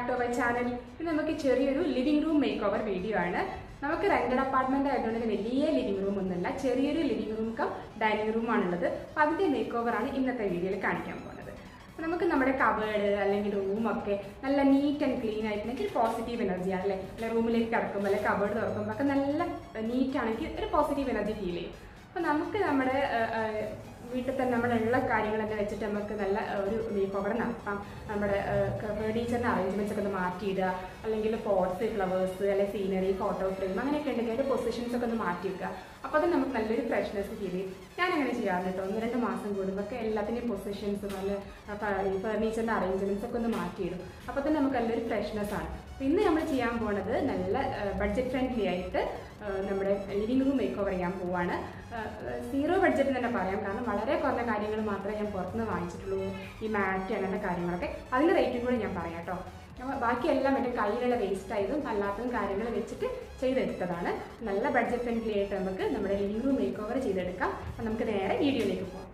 back to my channel ഇത് നമുക്ക് ചെറിയൊരു living room make over video ആണ് നമുക്ക് റെന്റഡ് അപ്പാർട്ട്മെന്റ് ആയതുകൊണ്ട് തന്നെ വലിയ ലിവിംഗ് റൂം ഒന്നുമില്ല ചെറിയൊരു living room cum dining room ആണുള്ളത് അപ്പൊ അതിന്റെ മേക്ക് ഓവർ ആണ് ഇന്നത്തെ വീഡിയോയിൽ കാണിക്കാൻ പോകുന്നത് അപ്പൊ നമുക്ക് നമ്മുടെ കവേർഡ് അല്ലെങ്കിൽ റൂമൊക്കെ നല്ല നീറ്റ് ആൻഡ് ക്ലീൻ ആയിട്ടുണ്ടെങ്കിൽ പോസിറ്റീവ് എനർജിയാണ് അല്ലേ അല്ലെ റൂമിലേക്ക് കിടക്കുമ്പോൾ അല്ലെ കവേർഡ് തുറക്കുമ്പോൾ ഒക്കെ നല്ല നീറ്റ് ആണെങ്കിൽ ഒരു പോസിറ്റീവ് എനർജി ഫീൽ ചെയ്യും അപ്പൊ നമുക്ക് നമ്മുടെ ഏഹ്, ഏഹ്, വീട്ടിൽ തന്നെ നമ്മളുള്ള കാര്യങ്ങളൊക്കെ വെച്ചിട്ട് നമുക്ക് നല്ല ഏഹ്, ഒരു മേക്ക് ഓവർ നടത്താം നമ്മുടെ ഫേർണിച്ചറിന്റെ അറേഞ്ച്മെന്റ്സ് ഒക്കെ ഒന്ന് മാറ്റിയിടുക അല്ലെങ്കിൽ പോട്ട്സ് ഫ്ലവേഴ്സ് അല്ലെങ്കിൽ സീനറി ഫോട്ടോ ഫ്രെയിം അങ്ങനെയൊക്കെ ഉണ്ടെങ്കിൽ അതിന്റെ പൊസിഷൻസ് ഒക്കെ ഒന്ന് മാറ്റി വെക്കുക അപ്പോൾ അത് നമുക്ക് നല്ലൊരു ഫ്രഷ്നെസ് ഫീൽ ചെയ്യും ഞാൻ അങ്ങനെ ചെയ്യാറുണ്ട് കേട്ടോ ഒന്ന് രണ്ട് മാസം കൂടുമ്പോൾ ഒക്കെ എല്ലാത്തിൻ്റെയും പൊസിഷൻസ് നല്ല ഫർണിച്ചറിന്റെ അറേഞ്ച്മെന്റ്സ് ഒക്കെ ഒന്ന് മാറ്റിയിടും അപ്പോൾ തന്നെ നമുക്ക് നല്ലൊരു ഫ്രഷ്നെസ് ആണ് അപ്പോൾ ഇന്ന് നമ്മൾ ചെയ്യാൻ പോണത് നല്ല ബഡ്ജറ്റ് ഫ്രണ്ട്ലി ആയിട്ട് ആ, നമ്മുടെ ലിവിംഗ് റൂം മേക്ക് ഓവർ ചെയ്യാൻ പോവാണ് സീറോ ബഡ്ജറ്റ് തന്നെ പറയാം കാരണം വളരെ കുറഞ്ഞ കാര്യങ്ങൾ മാത്രമേ ഞാൻ പുറത്തുനിന്ന് വാങ്ങിച്ചിട്ടുള്ളൂ ഈ മാറ്റ് അങ്ങനത്തെ കാര്യങ്ങളൊക്കെ അതിൻ്റെ റേറ്റും കൂടെ ഞാൻ പറയാം കേട്ടോ അപ്പോൾ ബാക്കിയെല്ലാം എൻ്റെ കയ്യിലുള്ള വേസ്റ്റ് ആയതും അല്ലാത്തതും കാര്യങ്ങൾ വെച്ചിട്ട് ചെയ്തെടുത്തതാണ് നല്ല ബഡ്ജറ്റ് ഫ്രണ്ട്ലി ആയിട്ട് നമുക്ക് നമ്മുടെ ലിവിംഗ് റൂം മേക്ക് ഓവർ ചെയ്തെടുക്കാം അപ്പോൾ നമുക്ക് നേരെ വീഡിയോയിലേക്ക് പോകാം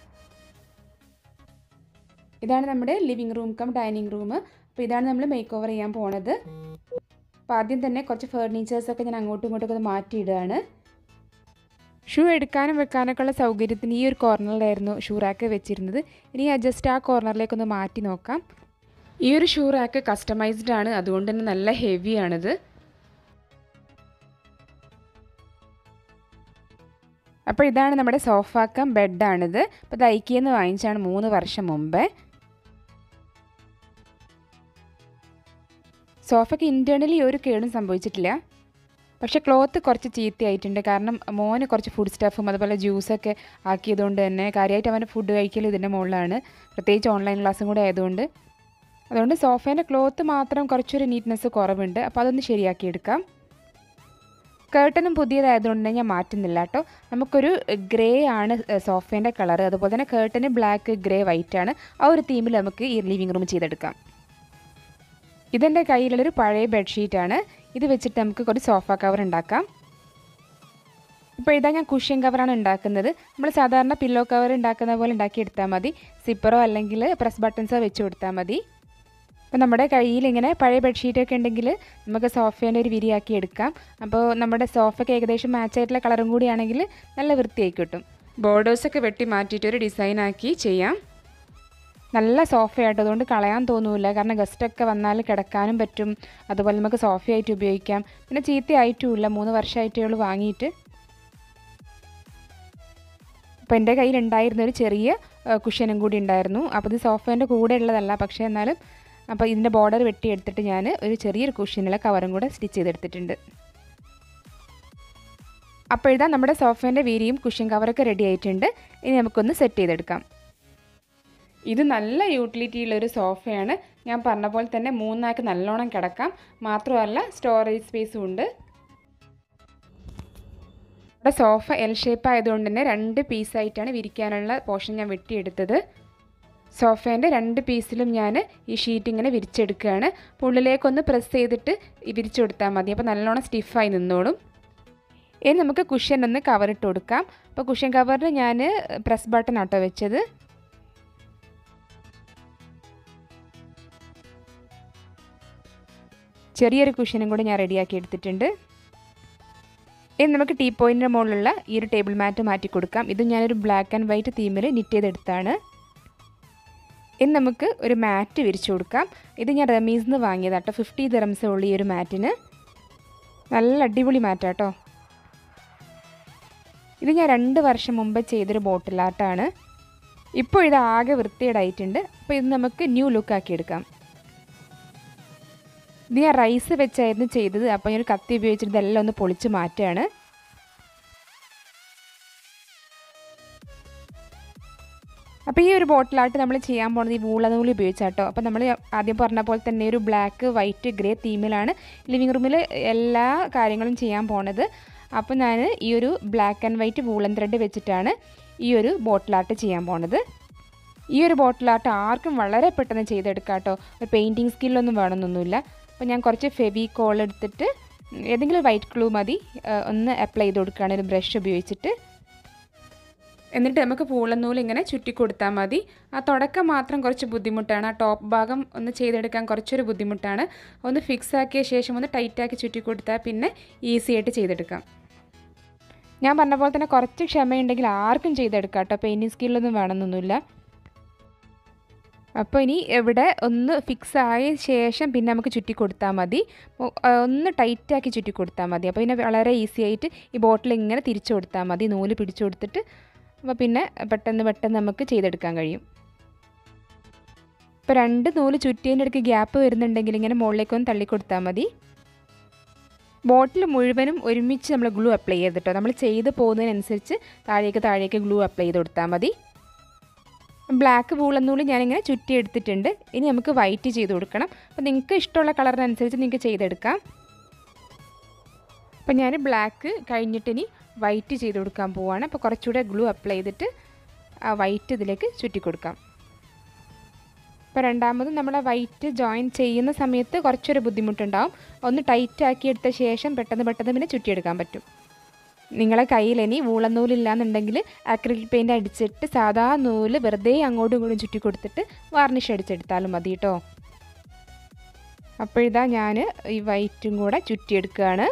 ഇതാണ് നമ്മുടെ living room cum dining room അപ്പോൾ ഇതാണ് നമ്മൾ മേക്ക് ഓവർ ചെയ്യാൻ പോണത് അപ്പോൾ ആദ്യം തന്നെ കുറച്ച് ഫേർണിച്ചേഴ്സൊക്കെ ഞാൻ അങ്ങോട്ടും ഇങ്ങോട്ടും ഒക്കെ മാറ്റിയിടുകയാണ് ഷൂ എടുക്കാനും വെക്കാനൊക്കെ ഉള്ള സൗകര്യത്തിന് ഈ ഒരു കോർണറിലായിരുന്നു ഷൂ റാക്ക് വെച്ചിരുന്നത് ഇനി ജസ്റ്റ് ആ കോർണറിലേക്കൊന്ന് മാറ്റി നോക്കാം ഈ ഒരു ഷൂ റാക്ക് കസ്റ്റമൈസ്ഡ് ആണ് അതുകൊണ്ട് തന്നെ നല്ല ഹെവിയാണിത് അപ്പോൾ ഇതാണ് നമ്മുടെ സോഫാക്കം ബെഡാണിത് അപ്പോൾ ദൈക്കിയെന്ന് വാങ്ങിച്ചാണ് മൂന്ന് വർഷം മുമ്പേ സോഫയ്ക്ക് ഇൻറ്റേർണലി ഒരു കേടും സംഭവിച്ചിട്ടില്ല പക്ഷേ ക്ലോത്ത് കുറച്ച് ചീത്തയായിട്ടുണ്ട് കാരണം മോന് കുറച്ച് ഫുഡ് സ്റ്റഫും അതുപോലെ ജ്യൂസൊക്കെ ആക്കിയതുകൊണ്ട് തന്നെ കാര്യമായിട്ട് അവൻ്റെ ഫുഡ് കഴിക്കൽ ഇതിൻ്റെ മുകളിലാണ് പ്രത്യേകിച്ച് ഓൺലൈൻ ക്ലാസ്സും കൂടെ ആയതുകൊണ്ട് അതുകൊണ്ട് സോഫേൻ്റെ ക്ലോത്ത് മാത്രം കുറച്ചൊരു നീറ്റ്നെസ് കുറവുണ്ട് അപ്പോൾ അതൊന്ന് ശരിയാക്കിയെടുക്കാം കേട്ടനും പുതിയതായതുകൊണ്ട് തന്നെ ഞാൻ മാറ്റുന്നില്ല കേട്ടോ നമുക്കൊരു ഗ്രേ ആണ് സോഫേൻ്റെ കളർ അതുപോലെ തന്നെ കേട്ടന് ബ്ലാക്ക് ഗ്രേ വൈറ്റ് ആണ് ആ ഒരു തീമിൽ നമുക്ക് ഈ ലിവിങ് റൂം ചെയ്തെടുക്കാം ഇതെൻ്റെ കയ്യിലുള്ളൊരു പഴയ ബെഡ്ഷീറ്റാണ് ഇത് വെച്ചിട്ട് നമുക്ക് കുറച്ച് സോഫ കവർ ഉണ്ടാക്കാം ഇപ്പോൾ ഇതാ ഞാൻ കുഷ്യൻ കവറാണ് ഉണ്ടാക്കുന്നത് നമ്മൾ സാധാരണ പില്ലോ കവർ ഉണ്ടാക്കുന്ന പോലെ ഉണ്ടാക്കിയെടുത്താൽ മതി സിപ്പറോ അല്ലെങ്കിൽ പ്രസ് ബട്ടൺസോ വെച്ച് കൊടുത്താൽ മതി അപ്പോൾ നമ്മുടെ കയ്യിൽ ഇങ്ങനെ പഴയ ബെഡ്ഷീറ്റൊക്കെ ഉണ്ടെങ്കിൽ നമുക്ക് സോഫേൻ്റെ ഒരു വിരിയാക്കി എടുക്കാം അപ്പോൾ നമ്മുടെ സോഫയ്ക്ക് ഏകദേശം മാച്ച് ആയിട്ടുള്ള കളറും കൂടിയാണെങ്കിൽ നല്ല വൃത്തിയായി കിട്ടും ബോർഡേഴ്സൊക്കെ വെട്ടി മാറ്റിയിട്ട് ഒരു ഡിസൈനാക്കി ചെയ്യാം നല്ല സോഫയായിട്ട് അതുകൊണ്ട് കളയാൻ തോന്നൂല കാരണം ഗസ്റ്റൊക്കെ വന്നാൽ കിടക്കാനും പറ്റും അതുപോലെ നമുക്ക് സോഫയായിട്ട് ഉപയോഗിക്കാം പിന്നെ ചീത്തയായിട്ടുമില്ല മൂന്ന് വർഷമായിട്ടേ ഉള്ളൂ വാങ്ങിയിട്ട് അപ്പോൾ എൻ്റെ കയ്യിൽ ഉണ്ടായിരുന്ന ഒരു ചെറിയ കുഷ്യനും കൂടി ഉണ്ടായിരുന്നു അപ്പോൾ ഇത് സോഫേൻ്റെ കൂടെ ഉള്ളതല്ല പക്ഷേ എന്നാലും അപ്പോൾ ഇതിൻ്റെ ബോർഡർ വെട്ടിയെടുത്തിട്ട് ഞാൻ ഒരു ചെറിയൊരു കുഷ്യനുള്ള കവറും കൂടെ സ്റ്റിച്ച് ചെയ്തെടുത്തിട്ടുണ്ട് അപ്പോൾ ഇതാ നമ്മുടെ സോഫേൻ്റെ വീരിയും കുഷ്യൻ കവറൊക്കെ റെഡി ആയിട്ടുണ്ട് ഇനി നമുക്കൊന്ന് സെറ്റ് ചെയ്തെടുക്കാം ഇത് നല്ല യൂട്ടിലിറ്റി ഉള്ള ഒരു സോഫയാണ് ഞാൻ പറഞ്ഞ പോലെ തന്നെ മൂന്നാൾക്ക് നല്ലോണം കിടക്കാം മാത്രമല്ല സ്റ്റോറേജ് സ്പേസും ഉണ്ട് ഇവിടെ സോഫ എൽ ഷേപ്പ് ആയതുകൊണ്ട് തന്നെ രണ്ട് പീസായിട്ടാണ് വിരിക്കാനുള്ള പോർഷൻ ഞാൻ വെട്ടിയെടുത്തത് സോഫേൻ്റെ രണ്ട് പീസിലും ഞാൻ ഈ ഷീറ്റ് ഇങ്ങനെ വിരിച്ചെടുക്കുകയാണ് അപ്പോൾ ഉള്ളിലേക്കൊന്ന് പ്രസ് ചെയ്തിട്ട് ഈ വിരിച്ചു കൊടുത്താൽ മതി അപ്പോൾ നല്ലോണം സ്റ്റിഫായി നിന്നോളും ഇനി നമുക്ക് കുഷ്യൻ ഒന്ന് കവർ ഇട്ട് കൊടുക്കാം അപ്പോൾ കുഷ്യൻ കവറിന് ഞാൻ പ്രസ് ബട്ടൺ ആട്ടോ വെച്ചത് ചെറിയൊരു കുഷ്യനും കൂടി ഞാൻ റെഡിയാക്കി എടുത്തിട്ടുണ്ട് ഇനി നമുക്ക് ടീ പോയിൻറ്റിൻ്റെ മുകളിലുള്ള ഈ ഒരു ടേബിൾ മാറ്റ് മാറ്റി കൊടുക്കാം ഇത് ഞാനൊരു ബ്ലാക്ക് ആൻഡ് വൈറ്റ് തീമിൽ നിറ്റ് ചെയ്തെടുത്താണ് ഇനി നമുക്ക് ഒരു മാറ്റ് വിരിച്ചു കൊടുക്കാം ഇത് ഞാൻ റമീസ് നിന്ന് വാങ്ങിയതാട്ടോ ഫിഫ്റ്റി ദിറംസേ ഉള്ളൂ ഈ ഒരു മാറ്റിന് നല്ല അടിപൊളി മാറ്റാട്ടോ ഇത് ഞാൻ രണ്ട് വർഷം മുമ്പ് ചെയ്തൊരു ബോട്ടിലാട്ടാണ് ഇപ്പോൾ ഇത് ആകെ വൃത്തിയേടായിട്ടുണ്ട് അപ്പോൾ ഇത് നമുക്ക് ന്യൂ ലുക്ക് ആക്കി എടുക്കാം ഇത് ഞാൻ റൈസ് വെച്ചായിരുന്നു ചെയ്തത് അപ്പോൾ ഞാൻ ഒരു കത്തി ഉപയോഗിച്ചിട്ട് ഇതെല്ലാം ഒന്ന് പൊളിച്ച് മാറ്റുകയാണ് അപ്പോൾ ഈ ഒരു ബോട്ടിലായിട്ട് നമ്മൾ ചെയ്യാൻ പോകുന്നത് ഈ വൂളനൂല് ഉപയോഗിച്ചാട്ടോ അപ്പോൾ നമ്മൾ ആദ്യം പറഞ്ഞ പോലെ തന്നെ ഒരു ബ്ലാക്ക് വൈറ്റ് ഗ്രേ തീമിലാണ് ലിവിങ് റൂമിൽ എല്ലാ കാര്യങ്ങളും ചെയ്യാൻ പോണത് അപ്പോൾ ഞാൻ ഈ ഒരു black and white woollen thread വെച്ചിട്ടാണ് ഈ ഒരു ബോട്ടിലാട്ട് ചെയ്യാൻ പോണത് ഈ ഒരു ബോട്ടിലാട്ട് ആർക്കും വളരെ പെട്ടെന്ന് ചെയ്തെടുക്കാം കേട്ടോ പെയിൻറ്റിങ് സ്കില്ലൊന്നും വേണമെന്നൊന്നുമില്ല അപ്പോൾ ഞാൻ കുറച്ച് ഫെവിക്കോൾ എടുത്തിട്ട് ഏതെങ്കിലും വൈറ്റ് ഗ്ലൂ മതി ഒന്ന് അപ്ലൈ ചെയ്ത് കൊടുക്കുകയാണ് ഒരു ബ്രഷ് ഉപയോഗിച്ചിട്ട് എന്നിട്ട് നമുക്ക് പൂളനൂൽ ഇങ്ങനെ ചുറ്റി കൊടുത്താൽ മതി ആ തുടക്കം മാത്രം കുറച്ച് ബുദ്ധിമുട്ടാണ് ആ ടോപ്പ് ഭാഗം ഒന്ന് ചെയ്തെടുക്കാൻ കുറച്ചൊരു ബുദ്ധിമുട്ടാണ് ഒന്ന് ഫിക്സ് ആക്കിയ ശേഷം ഒന്ന് ടൈറ്റാക്കി ചുറ്റി കൊടുത്താൽ പിന്നെ ഈസി ആയിട്ട് ചെയ്തെടുക്കാം ഞാൻ പറഞ്ഞ പോലെ തന്നെ കുറച്ച് ക്ഷമയുണ്ടെങ്കിൽ ആർക്കും ചെയ്തെടുക്കാം കേട്ടോ പെയിൻറ്റിങ് സ്കില്ലൊന്നും വേണമെന്നൊന്നുമില്ല അപ്പോൾ ഇനി ഇവിടെ ഒന്ന് ഫിക്സ് ആയ ശേഷം പിന്നെ നമുക്ക് ചുറ്റി കൊടുത്താൽ മതി ഒന്ന് ടൈറ്റാക്കി ചുറ്റി കൊടുത്താൽ മതി അപ്പോൾ പിന്നെ വളരെ ഈസി ആയിട്ട് ഈ ബോട്ടിൽ ഇങ്ങനെ തിരിച്ചു കൊടുത്താൽ മതി നൂല് പിടിച്ചു കൊടുത്തിട്ട് അപ്പോൾ പിന്നെ പെട്ടെന്ന് പെട്ടെന്ന് നമുക്ക് ചെയ്തെടുക്കാൻ കഴിയും ഇപ്പോൾ രണ്ട് നൂല് ചുറ്റിയതിൻ്റെ ഇടയ്ക്ക് ഗ്യാപ്പ് വരുന്നുണ്ടെങ്കിൽ ഇങ്ങനെ മുകളിലേക്കൊന്ന് തള്ളി കൊടുത്താൽ മതി ബോട്ടിൽ മുഴുവനും ഒരുമിച്ച് നമ്മൾ ഗ്ലൂ അപ്ലൈ ചെയ്തിട്ടോ നമ്മൾ ചെയ്ത് പോകുന്നതിനനുസരിച്ച് താഴേക്ക് താഴേക്ക് ഗ്ലൂ അപ്ലൈ ചെയ്ത് കൊടുത്താൽ മതി ബ്ലാക്ക് വൂളന്നൂല് ഞാനിങ്ങനെ ചുറ്റി എടുത്തിട്ടുണ്ട് ഇനി നമുക്ക് വൈറ്റ് ചെയ്ത് കൊടുക്കണം അപ്പോൾ നിങ്ങൾക്ക് ഇഷ്ടമുള്ള കളറിനനുസരിച്ച് നിങ്ങൾക്ക് ചെയ്തെടുക്കാം അപ്പോൾ ഞാൻ ബ്ലാക്ക് കഴിഞ്ഞിട്ട് ഇനി വൈറ്റ് ചെയ്ത് കൊടുക്കാൻ പോവുകയാണ് അപ്പോൾ കുറച്ചുകൂടെ ഗ്ലൂ അപ്ലൈ ചെയ്തിട്ട് ആ വൈറ്റ് ഇതിലേക്ക് ചുറ്റി കൊടുക്കാം ഇപ്പോൾ രണ്ടാമത് നമ്മൾ വൈറ്റ് ജോയിൻ ചെയ്യുന്ന സമയത്ത് കുറച്ചൊരു ബുദ്ധിമുട്ടുണ്ടാവും ഒന്ന് ടൈറ്റ് ആക്കി എടുത്ത ശേഷം പെട്ടെന്ന് പെട്ടെന്ന് പിന്നെ ചുറ്റിയെടുക്കാൻ പറ്റും നിങ്ങളെ കയ്യിൽ ഇനി വൂളനൂലില്ലാന്നുണ്ടെങ്കിൽ അക്രിലിക് പെയിൻറ് അടിച്ചിട്ട് സാധാ നൂല് വെറുതെ അങ്ങോട്ടും ഇങ്ങോട്ടും ചുറ്റി കൊടുത്തിട്ട് വാർണിഷ് അടിച്ചെടുത്താലും മതി കേട്ടോ അപ്പോഴിതാ ഞാൻ ഈ വൈറ്റും കൂടെ ചുറ്റിയെടുക്കുകയാണ്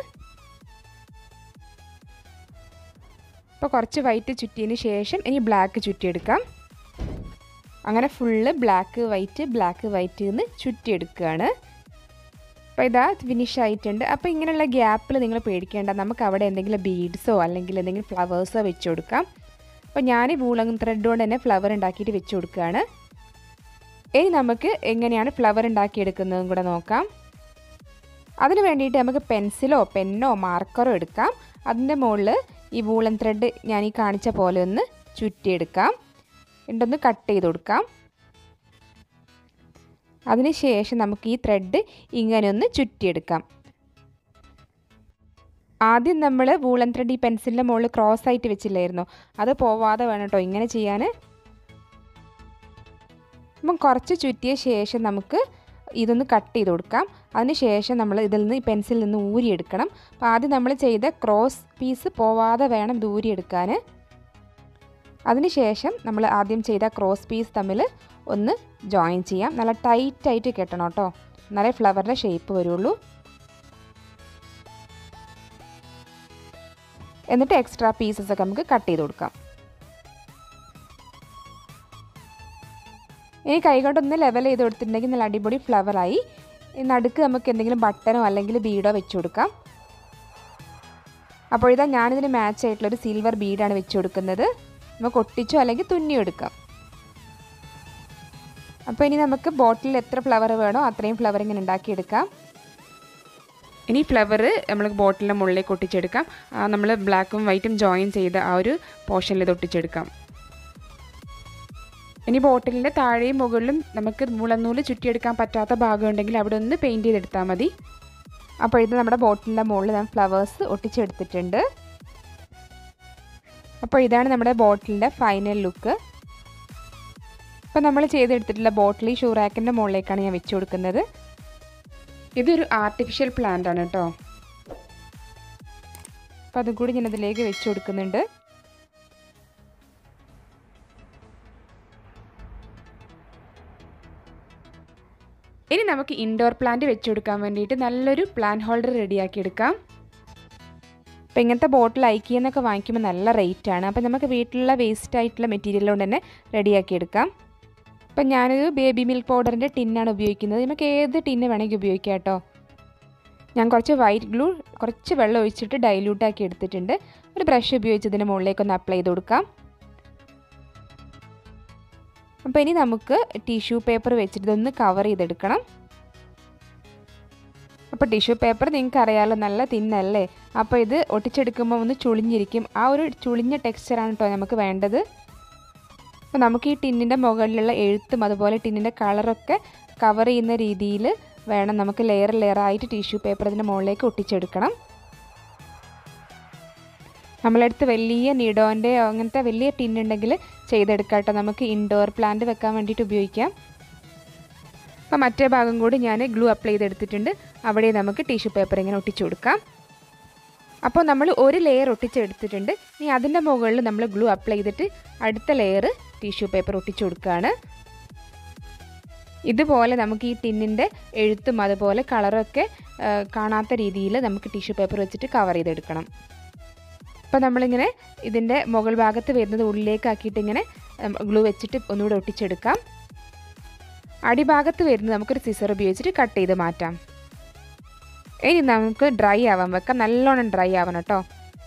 അപ്പോൾ കുറച്ച് വൈറ്റ് ചുറ്റിയതിന് ശേഷം ഇനി ബ്ലാക്ക് ചുറ്റിയെടുക്കാം അങ്ങനെ full black white black white എന്ന് ചുറ്റിയെടുക്കുകയാണ് അപ്പോൾ ഇതാ ഫിനിഷ് ആയിട്ടുണ്ട് അപ്പോൾ ഇങ്ങനെയുള്ള ഗ്യാപ്പിൽ നിങ്ങൾ പേടിക്കേണ്ട നമുക്ക് അവിടെ എന്തെങ്കിലും ബീഡ്സോ അല്ലെങ്കിൽ എന്തെങ്കിലും ഫ്ലവേഴ്സോ വെച്ച് കൊടുക്കാം അപ്പോൾ ഞാൻ വൂളങ് ത്രെഡ് കൊണ്ട് തന്നെ ഫ്ലവർ ഉണ്ടാക്കിയിട്ട് വെച്ച് കൊടുക്കുകയാണ് ഇനി നമുക്ക് എങ്ങനെയാണ് ഫ്ലവർ ഉണ്ടാക്കിയെടുക്കുന്നതും കൂടെ നോക്കാം അതിന് വേണ്ടിയിട്ട് നമുക്ക് പെൻസിലോ പെന്നോ മാർക്കറോ എടുക്കാം അതിൻ്റെ മുകളിൽ ഈ വൂളൻ ത്രെഡ് ഞാൻ ഈ കാണിച്ച പോലെ ഒന്ന് ചുറ്റിയെടുക്കാം എന്നിട്ടൊന്ന് കട്ട് ചെയ്ത് കൊടുക്കാം അതിനുശേഷം നമുക്ക് ഈ ത്രെഡ് ഇങ്ങനെ ഒന്ന് ചുറ്റിയെടുക്കാം ആദ്യം നമ്മൾ വൂളൻ ത്രെഡ് ഈ പെൻസിലിൻ്റെ മുകളിൽ ക്രോസ് ആയിട്ട് വെച്ചില്ലായിരുന്നോ അത് പോവാതെ വേണം കേട്ടോ ഇങ്ങനെ ചെയ്യാൻ അപ്പം കുറച്ച് ചുറ്റിയ ശേഷം നമുക്ക് ഇതൊന്ന് കട്ട് ചെയ്ത് കൊടുക്കാം അതിന് ശേഷം നമ്മൾ ഇതിൽ നിന്ന് ഈ പെൻസിലിൽ നിന്ന് ഊരിയെടുക്കണം അപ്പോൾ ആദ്യം നമ്മൾ ചെയ്ത ക്രോസ് പീസ് പോവാതെ വേണം ഇത് ഊരിയെടുക്കാൻ അതിനുശേഷം നമ്മൾ ആദ്യം ചെയ്ത ക്രോസ് പീസ് തമ്മിൽ ഒന്ന് ജോയിൻ ചെയ്യാം നല്ല ടൈറ്റായിട്ട് കെട്ടണം കേട്ടോ എന്നാലേ ഫ്ലവറിൻ്റെ ഷേപ്പ് വരുള്ളൂ എന്നിട്ട് എക്സ്ട്രാ പീസസ് ഒക്കെ നമുക്ക് കട്ട് ചെയ്ത് കൊടുക്കാം ഇനി കൈകൊണ്ടൊന്ന് ലെവൽ ചെയ്ത് കൊടുത്തിട്ടുണ്ടെങ്കിൽ നല്ല അടിപൊളി ഫ്ലവറായി നടുക്ക് നമുക്ക് എന്തെങ്കിലും ബട്ടനോ അല്ലെങ്കിൽ ബീഡോ വെച്ച് കൊടുക്കാം അപ്പോൾ ഇതാ ഞാനിതിന് മാച്ച് ആയിട്ടുള്ളൊരു സിൽവർ ബീഡാണ് വെച്ച് കൊടുക്കുന്നത് നമുക്ക് ഒട്ടിച്ചോ അല്ലെങ്കിൽ തുന്നിയോ എടുക്കാം അപ്പോൾ ഇനി നമുക്ക് ബോട്ടിലിൽ എത്ര ഫ്ലവർ വേണോ അത്രയും ഫ്ലവർ ഇങ്ങനെ ഉണ്ടാക്കിയെടുക്കാം ഇനി ഫ്ലവർ നമ്മൾ ബോട്ടിലിൻ്റെ മുകളിലേക്ക് ഒട്ടിച്ചെടുക്കാം നമ്മൾ ബ്ലാക്കും വൈറ്റും ജോയിൻ ചെയ്ത് ആ ഒരു പോർഷനിൽ ഇത് ഒട്ടിച്ചെടുക്കാം ഇനി ബോട്ടിലിൻ്റെ താഴെയും മുകളിലും നമുക്ക് മുളനൂല് ചുറ്റിയെടുക്കാൻ പറ്റാത്ത ഭാഗം ഉണ്ടെങ്കിൽ അവിടെ ഒന്ന് പെയിൻറ്റ് ചെയ്തെടുത്താൽ മതി അപ്പോൾ ഇത് നമ്മുടെ ബോട്ടിലിൻ്റെ മുകളിൽ ഞാൻ ഫ്ലവേഴ്സ് ഒട്ടിച്ചെടുത്തിട്ടുണ്ട് അപ്പോൾ ഇതാണ് നമ്മുടെ ബോട്ടിലിൻ്റെ ഫൈനൽ ലുക്ക് അപ്പോൾ നമ്മൾ ചെയ്തെടുത്തിട്ടുള്ള ബോട്ടിൽ ഈ ഷൂറാക്കിൻ്റെ മുകളിലേക്കാണ് ഞാൻ വെച്ച് കൊടുക്കുന്നത് ഇതൊരു ആർട്ടിഫിഷ്യൽ പ്ലാന്റ് ആണ് കേട്ടോ അപ്പോൾ അതും കൂടി ഞാൻ അതിലേക്ക് വെച്ച് കൊടുക്കുന്നുണ്ട് ഇനി നമുക്ക് ഇൻഡോർ പ്ലാന്റ് വെച്ച് കൊടുക്കാൻ വേണ്ടിയിട്ട് നല്ലൊരു പ്ലാന്റ് ഹോൾഡർ റെഡിയാക്കി എടുക്കാം അപ്പോൾ ഇങ്ങനത്തെ ബോട്ടിൽ ഐക്കി എന്നൊക്കെ വാങ്ങിക്കുമ്പോൾ നല്ല റേറ്റാണ് അപ്പോൾ നമുക്ക് വീട്ടിലുള്ള വേസ്റ്റ് ആയിട്ടുള്ള മെറ്റീരിയൽ കൊണ്ട് തന്നെ റെഡിയാക്കി എടുക്കാം അപ്പം ഞാനൊരു ബേബി മിൽക്ക് പൗഡറിൻ്റെ ടിന്നാണ് ഉപയോഗിക്കുന്നത് നമുക്ക് ഏത് ടിന്ന് വേണമെങ്കിൽ ഉപയോഗിക്കാം കേട്ടോ ഞാൻ കുറച്ച് വൈറ്റ് ഗ്ലൂ കുറച്ച് വെള്ളം ഒഴിച്ചിട്ട് ഡൈല്യൂട്ടാക്കി എടുത്തിട്ടുണ്ട് ഒരു ബ്രഷ് ഉപയോഗിച്ച് ഇതിൻ്റെ മുകളിലേക്കൊന്ന് അപ്ലൈ ചെയ്ത് കൊടുക്കാം അപ്പോൾ ഇനി നമുക്ക് ടിഷ്യൂ പേപ്പർ വെച്ചിട്ട് ഇതൊന്ന് കവർ ചെയ്തെടുക്കണം അപ്പോൾ ടിഷ്യൂ പേപ്പർ നിങ്ങൾക്ക് അറിയാമല്ലോ നല്ല തിന്നല്ലേ അപ്പോൾ ഇത് ഒട്ടിച്ചെടുക്കുമ്പോൾ ഒന്ന് ചുളിഞ്ഞിരിക്കും ആ ഒരു ചുളിഞ്ഞ ടെക്സ്ചറാണ് കേട്ടോ നമുക്ക് വേണ്ടത് അപ്പോൾ നമുക്ക് ഈ ടിന്നിൻ്റെ മുകളിലുള്ള എഴുത്തും അതുപോലെ ടിന്നിൻ്റെ കളറൊക്കെ കവർ ചെയ്യുന്ന രീതിയിൽ വേണം നമുക്ക് ലെയർ ലെയറായിട്ട് ടിഷ്യൂ പേപ്പർ ഇതിൻ്റെ മുകളിലേക്ക് ഒട്ടിച്ചെടുക്കണം നമ്മളടുത്ത് വലിയ നിഡോൻ്റെ അങ്ങനത്തെ വലിയ ടിന്നുണ്ടെങ്കിൽ ചെയ്തെടുക്കാം കേട്ടോ നമുക്ക് ഇൻഡോർ പ്ലാന്റ് വെക്കാൻ വേണ്ടിയിട്ട് ഉപയോഗിക്കാം അപ്പോൾ മറ്റേ ഭാഗം കൂടി ഞാൻ ഗ്ലൂ അപ്ലൈ ചെയ്തെടുത്തിട്ടുണ്ട് അവിടെ നമുക്ക് ടിഷ്യൂ പേപ്പർ ഇങ്ങനെ ഒട്ടിച്ചു കൊടുക്കാം അപ്പോൾ നമ്മൾ ഒരു ലെയർ ഒട്ടിച്ചെടുത്തിട്ടുണ്ട് ഇനി അതിൻ്റെ മുകളിൽ നമ്മൾ ഗ്ലൂ അപ്ലൈ ചെയ്തിട്ട് അടുത്ത ലെയർ ടിഷ്യൂ പേപ്പർ ഒട്ടിച്ചു കൊടുക്കുകയാണ് ഇതുപോലെ നമുക്ക് ഈ ടിന്നിൻ്റെ എഴുത്തും അതുപോലെ കളറൊക്കെ കാണാത്ത രീതിയിൽ നമുക്ക് ടിഷ്യൂ പേപ്പർ വെച്ചിട്ട് കവർ ചെയ്തെടുക്കണം അപ്പോൾ നമ്മളിങ്ങനെ ഇതിൻ്റെ മുകൾ ഭാഗത്ത് വരുന്നത് ഉള്ളിലേക്കാക്കിയിട്ട് ഇങ്ങനെ ഗ്ലൂ വെച്ചിട്ട് ഒന്നുകൂടെ ഒട്ടിച്ചെടുക്കാം അടിഭാഗത്ത് വരുന്നത് നമുക്കൊരു സിസർ ഉപയോഗിച്ചിട്ട് കട്ട് ചെയ്ത് മാറ്റാം ഇനി നമുക്ക് ഡ്രൈ ആവാൻ വെക്കാം നല്ലോണം ഡ്രൈ ആവണം കേട്ടോ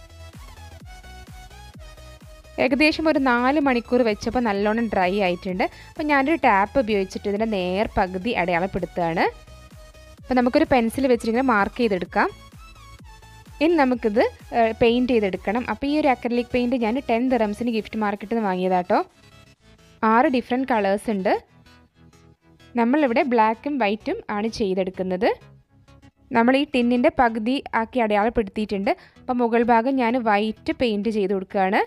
ഏകദേശം ഒരു നാല് മണിക്കൂർ വെച്ചപ്പോൾ നല്ലോണം ഡ്രൈ ആയിട്ടുണ്ട് അപ്പോൾ ഞാനൊരു ടാപ്പ് ഉപയോഗിച്ചിട്ട് ഇതിൻ്റെ നേർ പകുതി അടയാളപ്പെടുത്തുകയാണ് അപ്പോൾ നമുക്കൊരു പെൻസിൽ വെച്ചിട്ടിങ്ങനെ മാർക്ക് ചെയ്തെടുക്കാം ഇനി നമുക്കിത് പെയിൻറ്റ് ചെയ്തെടുക്കണം അപ്പോൾ ഈ ഒരു അക്രലിക് പെയിൻറ്റ് ഞാൻ ടെൻ ദിറംസിന് ഗിഫ്റ്റ് മാർക്കറ്റിൽ നിന്ന് വാങ്ങിയതാട്ടോ ആറ് ഡിഫറെൻറ്റ് കളേഴ്സ് ഉണ്ട് നമ്മളിവിടെ ബ്ലാക്കും വൈറ്റും ആണ് ചെയ്തെടുക്കുന്നത് നമ്മൾ ഈ ടിന്നിൻ്റെ പകുതി ആക്കി അടയാളപ്പെടുത്തിയിട്ടുണ്ട് അപ്പോൾ മുകൾ ഭാഗം ഞാൻ വൈറ്റ് പെയിൻറ്റ് ചെയ്ത് കൊടുക്കുകയാണ്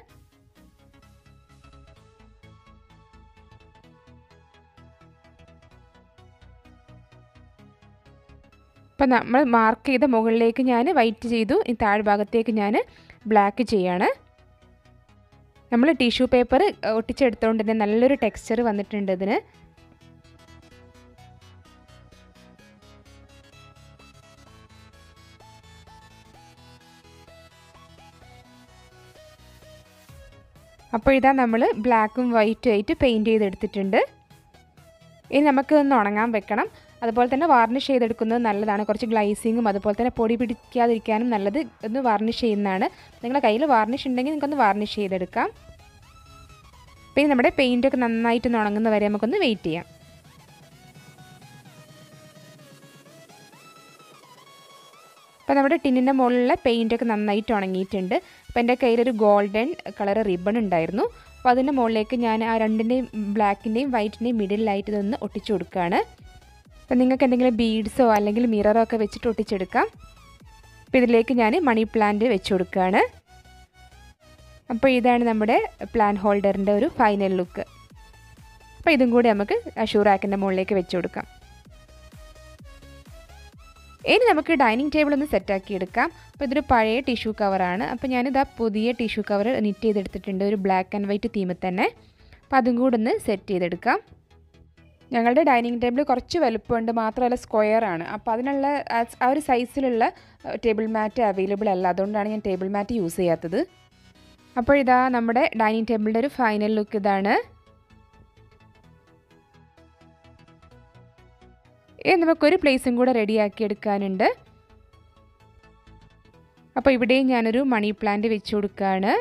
അപ്പം നമ്മൾ മാർക്ക് ചെയ്ത മുകളിലേക്ക് ഞാൻ വൈറ്റ് ചെയ്തു ഈ താഴ്ഭാഗത്തേക്ക് ഞാൻ ബ്ലാക്ക് ചെയ്യാണ് നമ്മൾ ടിഷ്യൂ പേപ്പർ ഒട്ടിച്ചെടുത്തുകൊണ്ട് തന്നെ നല്ലൊരു ടെക്സ്ചർ വന്നിട്ടുണ്ട് ഇതിന് അപ്പോൾ ഇതാ നമ്മൾ ബ്ലാക്കും വൈറ്റും ആയിട്ട് പെയിൻറ്റ് ചെയ്തെടുത്തിട്ടുണ്ട് ഇനി നമുക്ക് ഒന്ന് ഉണങ്ങാൻ വെക്കണം അതുപോലെ തന്നെ വാർണിഷ് ചെയ്തെടുക്കുന്നത് നല്ലതാണ് കുറച്ച് ഗ്ലൈസിങ്ങും അതുപോലെ തന്നെ പൊടി പിടിക്കാതിരിക്കാനും നല്ലത് ഒന്ന് വാർണിഷ് ചെയ്യുന്നതാണ് നിങ്ങളുടെ കയ്യിൽ വാർണിഷ് ഉണ്ടെങ്കിൽ നിങ്ങൾക്കൊന്ന് വാർണിഷ് ചെയ്തെടുക്കാം പിന്നെ നമ്മുടെ പെയിൻറ്റൊക്കെ നന്നായിട്ട് ഉണങ്ങുന്ന വരെ നമുക്കൊന്ന് വെയിറ്റ് ചെയ്യാം അപ്പോൾ നമ്മുടെ ടിന്നിൻ്റെ മുകളിലെ പെയിൻറ്റൊക്കെ നന്നായിട്ട് ഉണങ്ങിയിട്ടുണ്ട് അപ്പോൾ എൻ്റെ കയ്യിലൊരു ഗോൾഡൻ കളർ റിബൺ ഉണ്ടായിരുന്നു അപ്പോൾ അതിൻ്റെ മുകളിലേക്ക് ഞാൻ ആ രണ്ടിൻ്റെയും ബ്ലാക്കിൻ്റെയും വൈറ്റിൻ്റെയും മിഡിലായിട്ട് ഇതൊന്ന് ഒട്ടിച്ചു കൊടുക്കുകയാണ് അപ്പോൾ നിങ്ങൾക്ക് എന്തെങ്കിലും ബീഡ്സോ അല്ലെങ്കിൽ മിററോ ഒക്കെ വെച്ചിട്ട് ഒട്ടിച്ചെടുക്കാം അപ്പോൾ ഇതിലേക്ക് ഞാൻ മണി പ്ലാന്റ് വെച്ച് കൊടുക്കുകയാണ് അപ്പോൾ ഇതാണ് നമ്മുടെ പ്ലാൻ ഹോൾഡറിൻ്റെ ഒരു ഫൈനൽ ലുക്ക് അപ്പോൾ ഇതും കൂടി നമുക്ക് ഷൂറാക്കിൻ്റെ മുകളിലേക്ക് വെച്ച് കൊടുക്കാം ഇനി നമുക്ക് ഡൈനിങ് ടേബിൾ ഒന്ന് സെറ്റാക്കി എടുക്കാം അപ്പോൾ ഇതൊരു പഴയ ടിഷ്യൂ കവറാണ് അപ്പോൾ ഞാനിതാ പുതിയ ടിഷ്യൂ കവർ നിറ്റ് ചെയ്തെടുത്തിട്ടുണ്ട് ഒരു ബ്ലാക്ക് ആൻഡ് വൈറ്റ് തീമിൽ തന്നെ അപ്പോൾ അതും കൂടെ ഒന്ന് സെറ്റ് ചെയ്തെടുക്കാം ഞങ്ങളുടെ ഡൈനിങ് ടേബിൾ കുറച്ച് വലുപ്പമുണ്ട് മാത്രമല്ല സ്ക്വയർ ആണ് അപ്പോൾ അതിനുള്ള ആ ഒരു സൈസിലുള്ള ടേബിൾ മാറ്റ് അവൈലബിൾ അല്ല അതുകൊണ്ടാണ് ഞാൻ ടേബിൾ മാറ്റ് യൂസ് ചെയ്യാത്തത് അപ്പോൾ ഇതാ നമ്മുടെ ഡൈനിങ് ടേബിളിൻ്റെ ഒരു ഫൈനൽ ലുക്ക് ഇതാണ് ഇനി നമുക്കൊരു പ്ലേസും കൂടെ റെഡിയാക്കി എടുക്കാനുണ്ട് അപ്പോൾ ഇവിടെയും ഞാനൊരു മണി പ്ലാന്റ് വെച്ച് കൊടുക്കുകയാണ്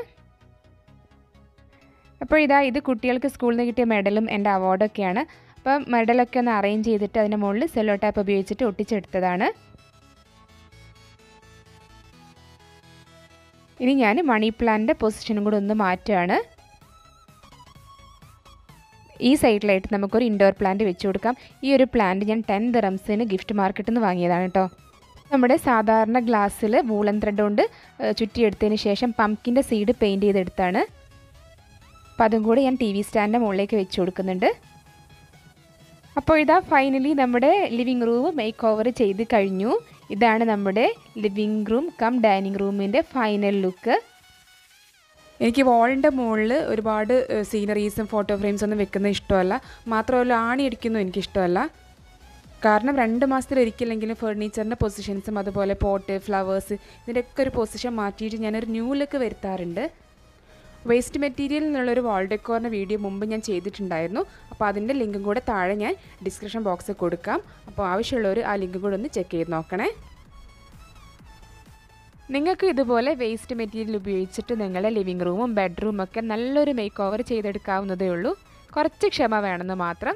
അപ്പോൾ ഇതാ ഇത് കുട്ടികൾക്ക് സ്കൂളിൽ നിന്ന് കിട്ടിയ മെഡലും എൻ്റെ അവാർഡൊക്കെയാണ് അപ്പം മെഡലൊക്കെ ഒന്ന് അറേഞ്ച് ചെയ്തിട്ട് അതിൻ്റെ മുകളിൽ സെല്ലോ ടാപ്പ് ഉപയോഗിച്ചിട്ട് ഒട്ടിച്ചെടുത്തതാണ് ഇനി ഞാൻ മണി പ്ലാന്റിൻ്റെ പൊസിഷനും കൂടെ ഒന്ന് മാറ്റുകയാണ് ഈ സൈഡിലായിട്ട് നമുക്കൊരു ഇൻഡോർ പ്ലാന്റ് വെച്ച് കൊടുക്കാം ഈ ഒരു പ്ലാന്റ് ഞാൻ ടെൻ ദിറംസിന് ഗിഫ്റ്റ് മാർക്കറ്റിൽ നിന്ന് വാങ്ങിയതാണ് കേട്ടോ നമ്മുടെ സാധാരണ ഗ്ലാസ്സിൽ വൂളൻ ത്രെഡ് കൊണ്ട് ചുറ്റിയെടുത്തതിന് ശേഷം പംകിൻ്റെ സീഡ് പെയിൻറ്റ് ചെയ്തെടുത്താണ് അപ്പോൾ അതും കൂടി ഞാൻ ടി വി സ്റ്റാൻഡിൻ്റെ മുകളിലേക്ക് വെച്ച് കൊടുക്കുന്നുണ്ട് അപ്പോൾ ഇതാ ഫൈനലി നമ്മുടെ ലിവിങ് റൂം മേക്ക് ഓവർ ചെയ്ത് കഴിഞ്ഞു ഇതാണ് നമ്മുടെ ലിവിങ് റൂം കം ഡൈനിങ് റൂമിൻ്റെ ഫൈനൽ ലുക്ക് എനിക്ക് വാളിൻ്റെ മുകളിൽ ഒരുപാട് സീനറീസും ഫോട്ടോ ഫ്രെയിംസും ഒന്നും വെക്കുന്നത് ഇഷ്ടമല്ല മാത്രമല്ല ആണി അടിക്കുന്നതും എനിക്കിഷ്ടമല്ല കാരണം രണ്ട് മാസത്തിലൊരിക്കലെങ്കിലും ഫർണിച്ചറിൻ്റെ പൊസിഷൻസും അതുപോലെ പോട്ട് ഫ്ലവേഴ്സ് ഇതിൻ്റെയൊക്കെ ഒരു പൊസിഷൻ മാറ്റിയിട്ട് ഞാനൊരു ന്യൂ ലുക്ക് വരുത്താറുണ്ട് വേസ്റ്റ് മെറ്റീരിയൽ എന്നുള്ളൊരു വാൾ ഡെക്കോറിൻ്റെ വീഡിയോ മുമ്പ് ഞാൻ ചെയ്തിട്ടുണ്ടായിരുന്നു അപ്പോൾ അതിൻ്റെ ലിങ്കും കൂടെ താഴെ ഞാൻ ഡിസ്ക്രിപ്ഷൻ ബോക്സിൽ കൊടുക്കാം അപ്പോൾ ആവശ്യമുള്ളവർ ആ ലിങ്കും കൂടെ ഒന്ന് ചെക്ക് ചെയ്ത് നോക്കണേ നിങ്ങൾക്ക് ഇതുപോലെ വേസ്റ്റ് മെറ്റീരിയൽ ഉപയോഗിച്ചിട്ട് നിങ്ങളുടെ ലിവിങ് റൂമും ബെഡ്റൂമും ഒക്കെ നല്ലൊരു മേക്ക് ഓവർ ചെയ്തെടുക്കാവുന്നതേ ഉള്ളൂ കുറച്ച് ക്ഷമ വേണമെന്ന് മാത്രം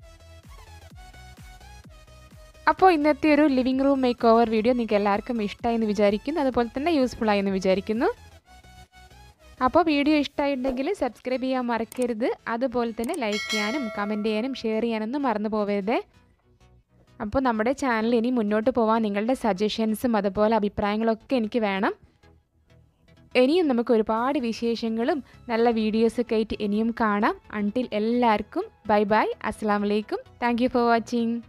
അപ്പോൾ ഇന്നത്തെ ഒരു living room make over video നിങ്ങൾക്ക് എല്ലാവർക്കും ഇഷ്ടമായി എന്ന് വിചാരിക്കുന്നു അതുപോലെ തന്നെ യൂസ്ഫുൾ ആയി എന്ന് വിചാരിക്കുന്നു അപ്പോൾ വീഡിയോ ഇഷ്ടമായിട്ടുണ്ടെങ്കിൽ സബ്സ്ക്രൈബ് ചെയ്യാൻ മറക്കരുത് അതുപോലെ തന്നെ ലൈക്ക് ചെയ്യാനും കമൻറ്റ് ചെയ്യാനും ഷെയർ ചെയ്യാനൊന്നും മറന്നു പോകരുതേ അപ്പോൾ നമ്മുടെ ചാനൽ ഇനി മുന്നോട്ട് പോകാൻ നിങ്ങളുടെ സജഷൻസും അതുപോലെ അഭിപ്രായങ്ങളൊക്കെ എനിക്ക് വേണം ഇനിയും നമുക്ക് ഒരുപാട് വിശേഷങ്ങളും നല്ല വീഡിയോസൊക്കെ ആയിട്ട് ഇനിയും കാണാം അൺടിൽ എല്ലാവർക്കും ബൈ ബൈ അസ്സാം വലൈക്കും താങ്ക് യു ഫോർ വാച്ചിങ്